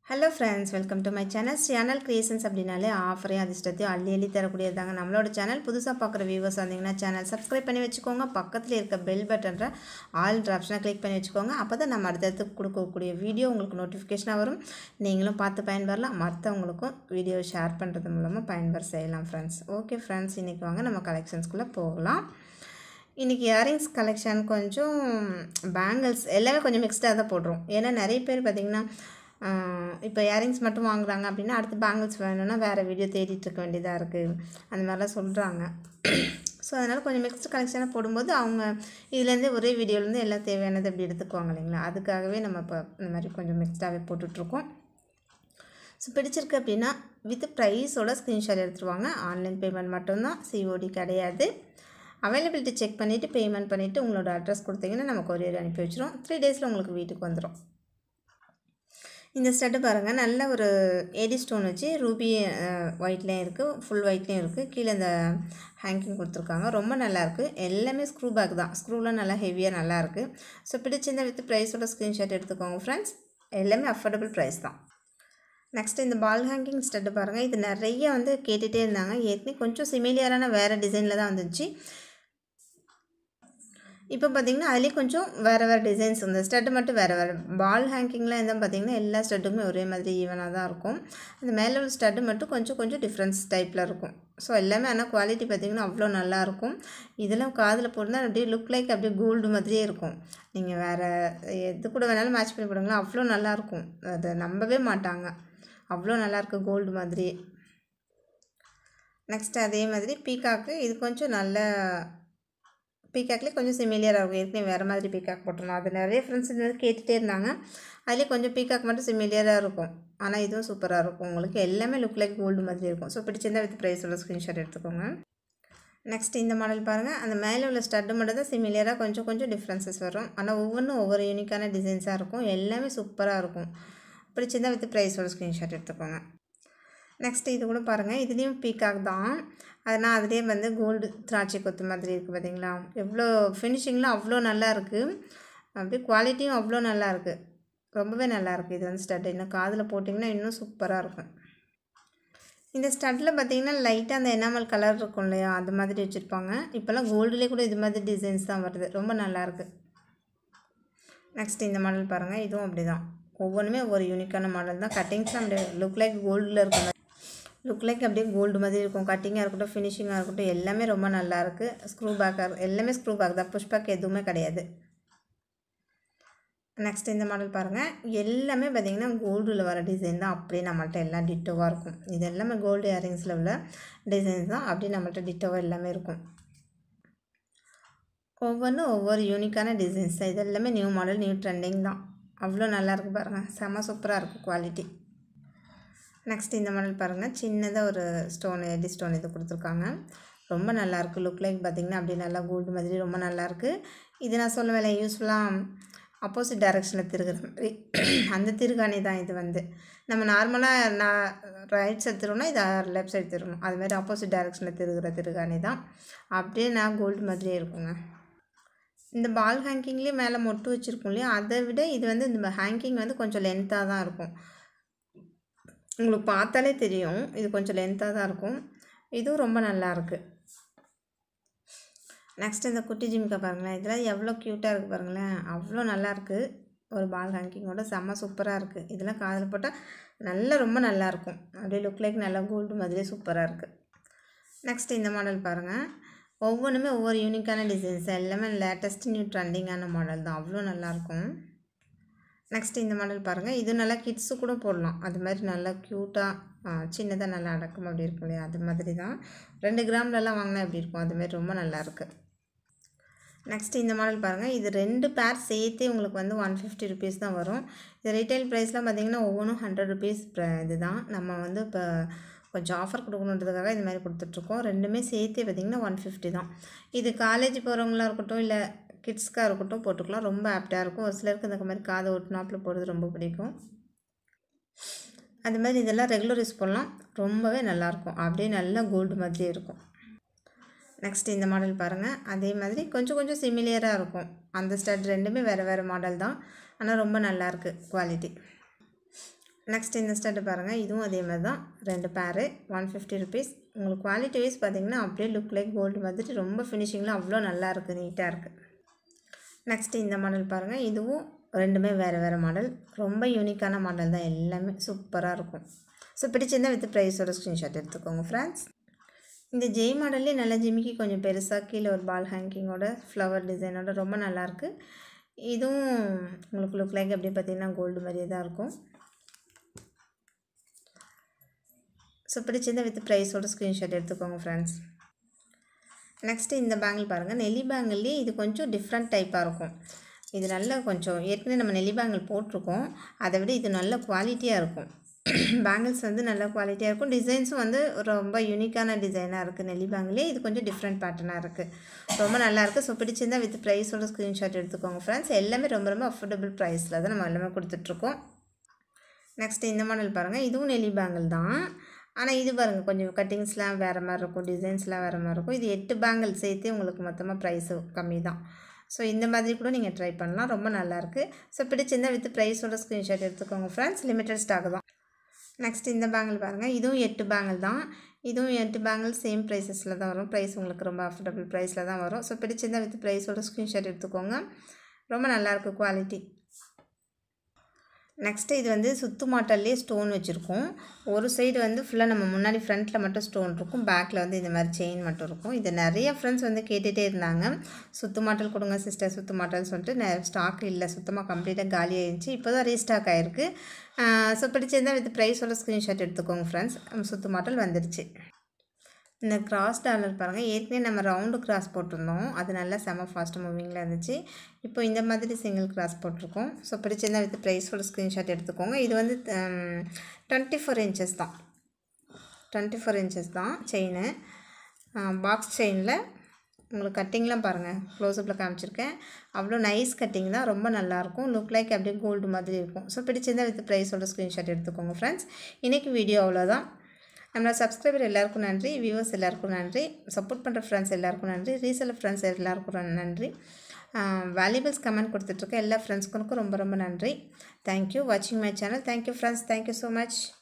hello friends welcome to my channel channel creations அப்படின்னாலே ஆஃபரையும் அதிர்ஷ்டத்தையும் அள்ளி அள்ளி தரக்கூடியதாங்க நம்மளோட சேனல் புதுசாக பார்க்குற வியூவர்ஸ் வந்தீங்கன்னா சேனல் சப்ஸ்கிரைப் பண்ணி வச்சுக்கோங்க பக்கத்தில் இருக்க பெல் பட்டன்ற ஆல் ஆப்ஷனை கிளிக் பண்ணி வச்சுக்கோங்க அப்போ தான் நம்ம அடுத்தடுத்து கொடுக்கக்கூடிய வீடியோ உங்களுக்கு நோட்டிஃபிகேஷனாக வரும் நீங்களும் பார்த்து பயன்பெறலாம் மற்றவங்களுக்கும் வீடியோ ஷேர் பண்ணுறது மூலமாக பயன்பெற செய்யலாம் ஃப்ரெண்ட்ஸ் ஓகே ஃப்ரெண்ட்ஸ் இன்றைக்கி வாங்க நம்ம கலெக்ஷன்ஸ்குள்ளே போகலாம் இன்றைக்கி இயரிங்ஸ் கலெக்ஷன் கொஞ்சம் பேங்கிள்ஸ் எல்லாமே கொஞ்சம் மிக்ஸ்டாக தான் போடுறோம் ஏன்னா நிறைய பேர் பார்த்திங்கன்னா இப்போ இயரிங்ஸ் மட்டும் வாங்குறாங்க அப்படின்னா அடுத்து பேங்கிள்ஸ் வேணும்னா வேறு வீடியோ தேடிட்டு இருக்க வேண்டியதாக இருக்குது அந்த மாதிரிலாம் சொல்கிறாங்க ஸோ அதனால் கொஞ்சம் மிக்ஸ்டு கலெக்ஷனாக போடும்போது அவங்க இதுலேருந்து ஒரே வீடியோலேருந்து எல்லாம் தேவையானது அப்படி எடுத்துக்குவாங்க இல்லைங்களா அதுக்காகவே நம்ம இப்போ இந்த மாதிரி கொஞ்சம் மிக்ஸ்டாகவே போட்டுட்ருக்கோம் ஸோ பிடிச்சிருக்கு அப்படின்னா வித் ப்ரைஸோட ஸ்க்ரீன்ஷாட் எடுத்துருவாங்க ஆன்லைன் பேமெண்ட் மட்டும்தான் சிஓடி கிடையாது அவைலபிலிட்டி செக் பண்ணிவிட்டு பேமெண்ட் பண்ணிவிட்டு உங்களோட அட்ரஸ் கொடுத்தீங்கன்னா நம்ம கொரியர் அனுப்பி வச்சிரும் த்ரீ டேஸில் உங்களுக்கு வீட்டுக்கு வந்துடும் இந்த ஸ்டட்டு பாருங்கள் நல்ல ஒரு ஏடி ஸ்டோன் வச்சு ரூபி ஒயிட்லேயும் இருக்குது ஃபுல் ஒயிட்லேயும் இருக்குது கீழே இந்த ஹேங்கிங் கொடுத்துருக்காங்க ரொம்ப நல்லாயிருக்கு எல்லாமே ஸ்க்ரூ பேக் தான் ஸ்க்ரூலாம் நல்லா ஹெவியாக நல்லாயிருக்கு ஸோ பிடிச்சிருந்த வித் ப்ரைஸோட ஸ்க்ரீன்ஷாட் எடுத்துக்கோங்க ஃப்ரெண்ட்ஸ் எல்லாமே அஃபோர்டபுள் ப்ரைஸ் தான் நெக்ஸ்ட் இந்த பால் ஹேங்கிங் ஸ்டட்டு பாருங்கள் இது நிறைய வந்து கேட்டுகிட்டே இருந்தாங்க ஏற்கனவே கொஞ்சம் சிமிலியரான வேறு டிசைனில் தான் வந்துச்சு இப்போ பார்த்திங்கன்னா அதுலேயே கொஞ்சம் வேறு வேறு டிசைன்ஸ் இந்த ஸ்டட்டு மட்டும் வேறு வேறு பால் ஹேங்கிங்லாம் எதாவது பார்த்திங்கன்னா எல்லா ஸ்டட்டுமே ஒரே மாதிரி ஈவனாக தான் இருக்கும் அந்த மேலே உள்ள ஸ்டட்டு மட்டும் கொஞ்சம் கொஞ்சம் டிஃப்ரென்ஸ் டைப்பில் இருக்கும் ஸோ எல்லாமே ஆனால் குவாலிட்டி பார்த்திங்கன்னா அவ்வளோ நல்லாயிருக்கும் இதெல்லாம் காதில் போட்டுனா அப்படியே லுக் லைக் அப்படியே கோல்டு மாதிரியே இருக்கும் நீங்கள் வேறு எது கூட வேணாலும் மேட்ச் பண்ணி போடுங்களா அவ்வளோ நல்லாயிருக்கும் அதை நம்பவே மாட்டாங்க அவ்வளோ நல்லாயிருக்கு கோல்டு மாதிரி நெக்ஸ்ட் அதே மாதிரி பீகாக்கு இது கொஞ்சம் நல்ல பீகாக்லேயே கொஞ்சம் சிமிலியராக இருக்கும் ஏற்கனவே வேறு மாதிரி பீகாக் போட்டுருந்தோம் அது நிறைய ஃப்ரெண்ட்ஸ் இந்த மாதிரி கேட்டுகிட்டே இருந்தாங்க அதுலேயே கொஞ்சம் பீகாக் மட்டும் சிமிலியராக இருக்கும் ஆனால் இதுவும் சூப்பராக இருக்கும் உங்களுக்கு எல்லாமே லுக் லைக் கோல்டு மாதிரி இருக்கும் ஸோ பிடிச்சிருந்தா வித் ப்ரைஸோட ஸ்க்ரீன்ஷாட் எடுத்துக்கோங்க நெக்ஸ்ட் இந்த மாடல் பாருங்கள் அந்த மேலே உள்ள ஸ்டட்டு மட்டும் தான் சிமிலியராக கொஞ்சம் கொஞ்சம் டிஃப்ரென்சஸ் வரும் ஆனால் ஒவ்வொன்றும் ஒவ்வொரு யூனிக்கான டிசைன்ஸாக இருக்கும் எல்லாமே சூப்பராக இருக்கும் பிடிச்சிருந்தா வித் ப்ரைஸோட ஸ்க்ரீன்ஷாட் எடுத்துக்கோங்க நெக்ஸ்ட் இது கூட பாருங்கள் இதுலேயும் பீக்காக் தான் அதனால் அதுலேயே வந்து கோல்டு திராட்சை கொத்து மாதிரி இருக்குது பார்த்தீங்களா எவ்வளோ ஃபினிஷிங்லாம் அவ்வளோ நல்லா இருக்குது அப்படியே குவாலிட்டியும் அவ்வளோ நல்லா இருக்குது ரொம்பவே நல்லாயிருக்கு இது வந்து ஸ்டட் இன்னும் காதில் போட்டிங்கன்னா இன்னும் சூப்பராக இருக்கும் இந்த ஸ்டட்டில் பார்த்தீங்கன்னா லைட்டாக அந்த எனாமல் கலர் இருக்கும் இல்லையா அது மாதிரி வச்சுருப்பாங்க இப்போல்லாம் கோல்டுலேயே கூட இது மாதிரி டிசைன்ஸ் தான் வருது ரொம்ப நல்லாயிருக்கு நெக்ஸ்ட் இந்த மாடல் பாருங்கள் இதுவும் அப்படி தான் ஒவ்வொன்றுமே ஒவ்வொரு யூனிக்கான மாடல் தான் கட்டிங்ஸ்லாம் அப்படியே லுக் லைக் கோல்டில் இருக்கும் லுக் லைக் அப்படியே கோல்டு மாதிரி இருக்கும் கட்டிங்காக இருக்கட்டும் ஃபினிஷிங்காக இருக்கட்டும் எல்லாமே ரொம்ப நல்லாயிருக்கு ஸ்க்ரூ பேக்காக எல்லாமே ஸ்க்ரூ பேக் தான் புஷ் பேக் எதுவுமே கிடையாது நெக்ஸ்ட் இந்த மாடல் பாருங்கள் எல்லாமே பார்த்திங்கன்னா கோல்டில் வர டிசைன் தான் அப்படியே நம்மள்ட்ட எல்லாம் டிட்டோவாக இருக்கும் இது எல்லாமே கோல்டு இயரிங்ஸில் உள்ள டிசைன்ஸ் தான் அப்படியே நம்மள்ட்ட டிட்டோவாக எல்லாமே இருக்கும் ஒவ்வொன்றும் ஒவ்வொரு யூனிக்கான டிசைன்ஸ் தான் இது எல்லாமே நியூ மாடல் நியூ ட்ரெண்டிங் தான் அவ்வளோ நல்லாயிருக்கு பாருங்கள் செம்ம சூப்பராக இருக்குது குவாலிட்டி நெக்ஸ்ட் இந்த மாடல் பாருங்கள் சின்னதாக ஒரு ஸ்டோன் எடி ஸ்டோன் இது கொடுத்துருக்காங்க ரொம்ப நல்லாயிருக்கு லுக் லைக் பார்த்திங்கன்னா அப்படியே நல்லா கோல்டு மாதிரி ரொம்ப நல்லாயிருக்கு இது நான் சொல்ல வேலை யூஸ்ஃபுல்லாக அப்போசிட் டைரெக்ஷனில் திருகிற மாதிரி அந்த திருகாணி தான் இது வந்து நம்ம நார்மலாக நான் ரைட் சைடு திருவோம்னா இது லெஃப்ட் சைடு திருவணும் அதுமாதிரி ஆப்போசிட் டைரெக்ஷனில் திருகிற திருகாணி தான் அப்படியே நான் கோல்டு மாதிரியே இருக்குங்க இந்த பால் ஹேங்கிங்லேயே மேலே மொட்டு வச்சுருக்கோம் இல்லையா அதை விட இது வந்து இந்த ஹேங்கிங் வந்து கொஞ்சம் லென்த்தாக தான் இருக்கும் உங்களுக்கு பார்த்தாலே தெரியும் இது கொஞ்சம் லென்த்தாக தான் இருக்கும் இதுவும் ரொம்ப நல்லாயிருக்கு நெக்ஸ்ட் இந்த குட்டி ஜிமிக்கா பாருங்களேன் இதெல்லாம் எவ்வளோ க்யூட்டாக இருக்குது பாருங்களேன் அவ்வளோ நல்லாயிருக்கு ஒரு பால் ஹேங்கிங்கோட செம்ம சூப்பராக இருக்குது இதெல்லாம் காதில் போட்டால் நல்லா ரொம்ப நல்லாயிருக்கும் அப்படியே லுக் லைக் நல்லா கோல்டு மாதிரியே சூப்பராக இருக்குது நெக்ஸ்ட் இந்த மாடல் பாருங்கள் ஒவ்வொன்றுமே ஒவ்வொரு யூனிக்கான டிசைன்ஸ் எல்லாமே லேட்டஸ்ட் நியூ ட்ரெண்டிங்கான மாடல் தான் அவ்வளோ நல்லாயிருக்கும் நெக்ஸ்ட் இந்த மாடல் பாருங்கள் இது நல்லா கிட்ஸு கூட போடலாம் அது மாதிரி நல்லா க்யூட்டாக சின்னதாக நல்லா அடக்கம் அப்படி இருக்கும் இல்லையா அது மாதிரி தான் ரெண்டு கிராம்லலாம் வாங்கினா எப்படி இருக்கும் அதுமாரி ரொம்ப நல்லாயிருக்கு நெக்ஸ்ட் இந்த மாடல் பாருங்கள் இது ரெண்டு பேர் சேர்த்தே உங்களுக்கு வந்து ஒன் ஃபிஃப்டி ருபீஸ் தான் வரும் இது ரீட்டைல் ப்ரைஸ்லாம் பார்த்திங்கன்னா ஒவ்வொன்றும் ஹண்ட்ரட் ருபீஸ் இது தான் நம்ம வந்து இப்போ கொஞ்சம் ஆஃபர் கொடுக்கணுன்றதுக்காக இந்த மாதிரி கொடுத்துட்ருக்கோம் ரெண்டுமே சேர்த்தே பார்த்திங்கன்னா ஒன் ஃபிஃப்டி தான் இது காலேஜ் போகிறவங்களாக இருக்கட்டும் இல்லை கிட்ஸ்க்காக இருக்கட்டும் போட்டுக்கலாம் ரொம்ப ஆப்டாக இருக்கும் ஒரு சிலருக்கு இந்த மாதிரி காதை ஒட்டினாப்பில் போடுறது ரொம்ப பிடிக்கும் அது மாதிரி இதெல்லாம் ரெகுலர் யூஸ் பண்ணலாம் ரொம்பவே நல்லாயிருக்கும் அப்படியே நல்லா கோல்டு மாதிரியே இருக்கும் நெக்ஸ்ட் இந்த மாடல் பாருங்கள் அதே மாதிரி கொஞ்சம் கொஞ்சம் சிமிலியராக இருக்கும் அந்த ஸ்டட் ரெண்டுமே வேறு வேறு மாடல் தான் ஆனால் ரொம்ப நல்லாயிருக்கு குவாலிட்டி நெக்ஸ்ட் இந்த ஸ்டட்டு பாருங்கள் இதுவும் அதே மாதிரி தான் ரெண்டு பேரு ஒன் ஃபிஃப்டி ருபீஸ் உங்களுக்கு குவாலிட்டி வைஸ் பார்த்தீங்கன்னா அப்படியே லுக் லைக் கோல்டு வந்துட்டு ரொம்ப ஃபினிஷிங்கில் அவ்வளோ நல்லா இருக்குது நீட்டாக இருக்குது நெக்ஸ்ட்டு இந்த மாடல் பாருங்கள் இதுவும் ரெண்டுமே வேறு வேறு மாடல் ரொம்ப யூனிக்கான மாடல் தான் எல்லாமே சூப்பராக இருக்கும் ஸோ பிடிச்சிருந்தா வித் ப்ரைஸோட ஸ்க்ரீன்ஷாட் எடுத்துக்கோங்க ஃப்ரெண்ட்ஸ் இந்த ஜெய் மாடல்லே நல்ல ஜிமிக்கி கொஞ்சம் பெருசாக கீழே ஒரு பால் ஹேங்கிங்கோட ஃப்ளவர் டிசைனோட ரொம்ப நல்லாயிருக்கு இதுவும் உங்களுக்கு லுக் லைக் எப்படி பார்த்தீங்கன்னா கோல்டு மாதிரியே தான் இருக்கும் ஸோ பிடிச்சிருந்தா வித் ப்ரைஸோட ஸ்க்ரீன்ஷாட் எடுத்துக்கோங்க ஃப்ரெண்ட்ஸ் நெக்ஸ்ட்டு இந்த பேங்கிள் பாருங்கள் நெல்லி பேங்கிள்லேயே இது கொஞ்சம் டிஃப்ரெண்ட் டைப்பாக இருக்கும் இது நல்ல கொஞ்சம் ஏற்கனவே நம்ம நெல்லி பேங்கிள் போட்டிருக்கோம் அதை விட இது நல்ல குவாலிட்டியாக இருக்கும் பேங்கிள்ஸ் வந்து நல்ல குவாலிட்டியாக இருக்கும் டிசைன்ஸும் வந்து ரொம்ப யூனிக்கான டிசைனாக இருக்குது நெல்லி பேங்கிலே இது கொஞ்சம் டிஃப்ரெண்ட் பேட்டர்னாக இருக்குது ரொம்ப நல்லாயிருக்கு ஸோ பிடிச்சிருந்தா வித் ப்ரைஸோட ஸ்க்ரீன்ஷாட் எடுத்துக்கோங்க ஃப்ரெண்ட்ஸ் எல்லாமே ரொம்ப ரொம்ப அஃபோர்டபுள் ப்ரைஸில் தான் நம்ம எல்லாமே கொடுத்துட்ருக்கோம் நெக்ஸ்ட்டு இந்த மாடல் பாருங்கள் இதுவும் நெல்லி பேங்கிள் தான் ஆனால் இது பாருங்கள் கொஞ்சம் கட்டிங்ஸ்லாம் வேறு மாதிரி இருக்கும் டிசைன்ஸ்லாம் வேறு மாதிரி இருக்கும் இது எட்டு பேங்கிள் சேர்த்து உங்களுக்கு மொத்தமாக ப்ரைஸு கம்மி தான் ஸோ இந்த மாதிரி கூட நீங்கள் ட்ரை பண்ணலாம் ரொம்ப நல்லாயிருக்கு ஸோ பிடிச்சிருந்தா வித் ப்ரைஸோட ஸ்க்ரீன்ஷாட் எடுத்துக்கோங்க ஃப்ரெண்ட்ஸ் லிமிட்டட் ஸ்டாக் தான் நெக்ஸ்ட் இந்த பேங்கிள் பாருங்கள் இதுவும் எட்டு பேங்கிள் தான் இதுவும் எட்டு பேங்கிள் சேம் ப்ரைஸஸில் தான் வரும் ப்ரைஸ் உங்களுக்கு ரொம்ப அஃபோர்டபுள் ப்ரைஸில் தான் வரும் ஸோ பிடிச்சிருந்தா வித் ப்ரைஸோட ஸ்க்ரீன்ஷாட் எடுத்துக்கோங்க ரொம்ப நல்லாயிருக்கு குவாலிட்டி நெக்ஸ்ட்டு இது வந்து சுத்து மாட்டல்லே ஸ்டோன் வச்சுருக்கோம் ஒரு சைடு வந்து ஃபுல்லாக நம்ம முன்னாடி ஃப்ரண்ட்டில் மட்டும் ஸ்டோன் இருக்கும் பேக்கில் வந்து இந்த மாதிரி செயின் மட்டும் இருக்கும் இது நிறைய ஃப்ரெண்ட்ஸ் வந்து கேட்டுகிட்டே இருந்தாங்க சுத்து மாட்டல் கொடுங்க சிஸ்டர் சுத்து மாட்டல் சொல்லிட்டு ஸ்டாக் இல்லை சுத்தமாக கம்ப்ளீட்டாக காலி ஆயிடுச்சு இப்போ தான் ரீஸ்டாக் ஆகிருக்கு ஸோ பிடிச்சிருந்தா வித் ப்ரைஸோட ஸ்க்ரீன்ஷாட் எடுத்துக்கோங்க ஃப்ரெண்ட்ஸ் சுத்து மாட்டல் வந்துடுச்சு இந்த கிராஸ் டாலர் பாருங்கள் ஏற்கனவே நம்ம ரவுண்டு கிராஸ் போட்டிருந்தோம் அது நல்லா செம ஃபாஸ்ட் மூவிங்கில் இருந்துச்சு இப்போ இந்த மாதிரி சிங்கிள் கிராஸ் போட்டிருக்கோம் ஸோ பிடிச்சிருந்தா வித் ப்ரைஸோட ஸ்க்ரீன்ஷாட் எடுத்துக்கோங்க இது வந்து டுவெண்ட்டி ஃபோர் இன்ச்சஸ் தான் டுவெண்ட்டி ஃபோர் இன்ச்சஸ் தான் செயின் பாக்ஸ் செயினில் உங்களுக்கு கட்டிங்லாம் பாருங்கள் க்ளோஸ்அப்பில் காமிச்சிருக்கேன் அவ்வளோ நைஸ் கட்டிங் தான் ரொம்ப நல்லாயிருக்கும் லுக் லைக் அப்படியே கோல்டு மாதிரி இருக்கும் ஸோ பிடிச்சிருந்தா வித் ப்ரைஸோட ஸ்க்ரீன்ஷாட் எடுத்துக்கோங்க ஃப்ரெண்ட்ஸ் இன்றைக்கி வீடியோ அவ்வளோதான் நம்மளோட சப்ஸ்கிரைபர் எல்லாருக்கும் நன்றி வியூவர்ஸ் எல்லாருக்கும் நன்றி சப்போர்ட் பண்ணுற ஃப்ரெண்ட்ஸ் எல்லாருக்கும் நன்றி ரீசெல் ஃப்ரெண்ட்ஸ் எல்லாருக்கும் நன்றி வேல்யூபிள்ஸ் கமெண்ட் கொடுத்துட்ருக்க எல்லா ஃப்ரெண்ட்ஸ்களுக்கும் ரொம்ப ரொம்ப நன்றி தேங்க்யூ வாட்சிங் my channel thank you friends thank you so much